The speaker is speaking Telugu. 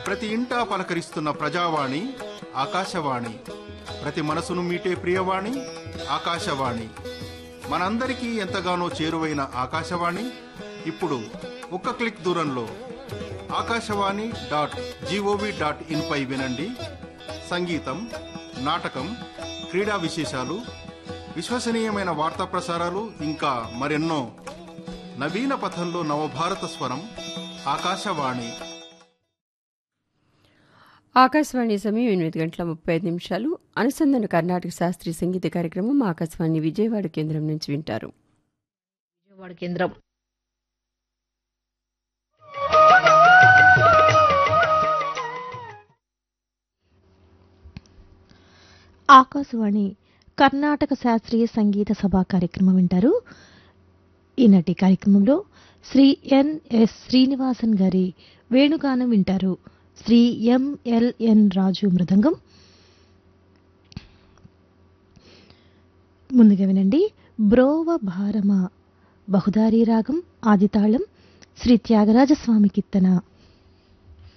ప్రతి ఇంటా పలకరిస్తున్న ప్రజావాణి ఆకాశవాణి ప్రతి మనసును మీటే ప్రియవాణి ఆకాశవాణి మనందరికీ ఎంతగానో చేరువైన ఆకాశవాణి ఇప్పుడు ఒక్క క్లిక్ దూరంలో Akashvani dot G O V dot in పై వినండి సంగీతం నాటకం క్రీడా విశేషాలు విశ్వసనీయమైన వార్తా ప్రసారాలు ఇంకా మరెన్నో నవీన పథంలో నవభారత స్వరం ఆకాశవాణి ఆకాశవాణి సమయం ఎనిమిది గంటల ముప్పై ఐదు నిమిషాలు అనుసంధాన కర్ణాటక శాస్త్రీయ సంగీత కార్యక్రమం ఆకాశవాణి విజయవాడ కేంద్రం నుంచి వింటారు విజయవాడ కేంద్రం ఆకాశవాణి కర్ణాటక శాస్త్రీయ సంగీత సభా కార్యక్రమం వింటారు ఈనాటి కార్యక్రమంలో శ్రీ ఎన్ఎస్ శ్రీనివాసన్ గారి వేణుగానం వింటారు శ్రీ ఎంఎల్ఎన్ రాజు మృదంగం ముందుగా వినండి బ్రోవ భారమ బహుదారీ రాగం ఆదితాళం శ్రీ త్యాగరాజస్వామి కీర్తన